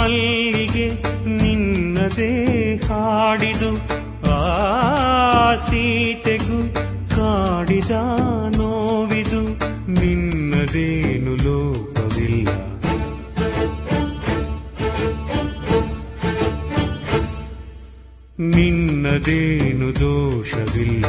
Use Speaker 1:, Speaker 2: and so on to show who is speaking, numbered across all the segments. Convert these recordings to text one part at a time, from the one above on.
Speaker 1: ಮಲ್ಲಿಗೆ ನಿನ್ನದೇ ಹಾಡಿದು ಆ ಸೀತೆಗೂ ಕಾಡಿದ ನೋವಿದು ನಿನ್ನದೇನು ಲೋಪವಿಲ್ಲ ನಿನ್ನದೇನು ದೋಷವಿಲ್ಲ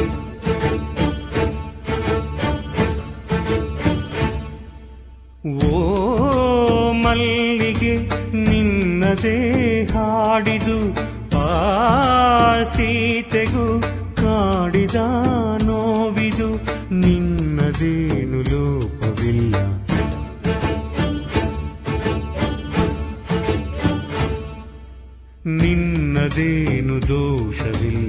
Speaker 1: ಓ ಮಲ್ಲಿಗೆ ನಿನ್ನದೇ ಹಾಡಿದು ಆ ಸೀತೆಗೂ ಕಾಡಿದ ನೋವಿದು ನಿನ್ನದೇನು ಲೋಪವಿಲ್ಲ ನಿನ್ನದೇನು ದೋಷವಿಲ್ಲ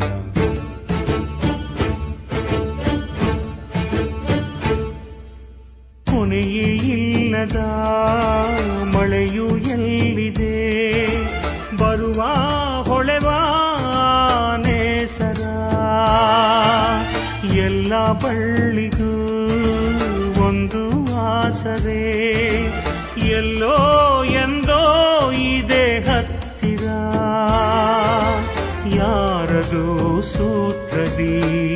Speaker 1: ಕೊನೆಯೇ ಇಲ್ಲದ ಮಳೆಯು ಎಲ್ಲಿದೆ ಬರುವ ಹೊಳೆವ ನೇಸರ ಎಲ್ಲ ಬಳ್ಳಿಗೂ ಒಂದು ಆಸರೆ ಎಲ್ಲೋ ಎಂದೋ ಇದೆ ಹತ್ತಿರ ಯಾರದೋ ಸೂತ್ರದಿ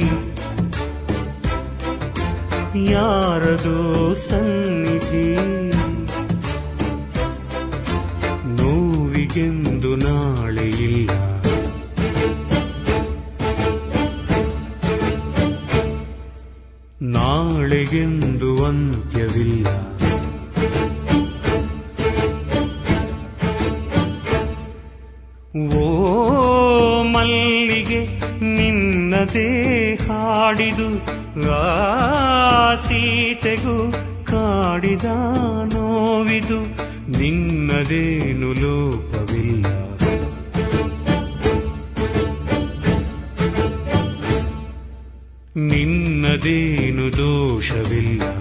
Speaker 1: ಯಾರದೋ ಸನ್ನಿಧಿ ನೋವಿಗೆಂದು ನಾಳೆ ಇಲ್ಲ ನಾಳೆಗೆಂದು ಅಂತ್ಯವಿಲ್ಲ ಓ ಮಲ್ಲಿಗೆ ನಿನ್ನದೇ ಹಾಡಿದು ಆ ಸೀತೆಗೂ ಕಾಡಿದ ನೋವಿದು ನಿನ್ನದೇನು ಲೋಪವಿಲ್ಲ ನಿನ್ನದೇನು ದೋಷವಿಲ್ಲ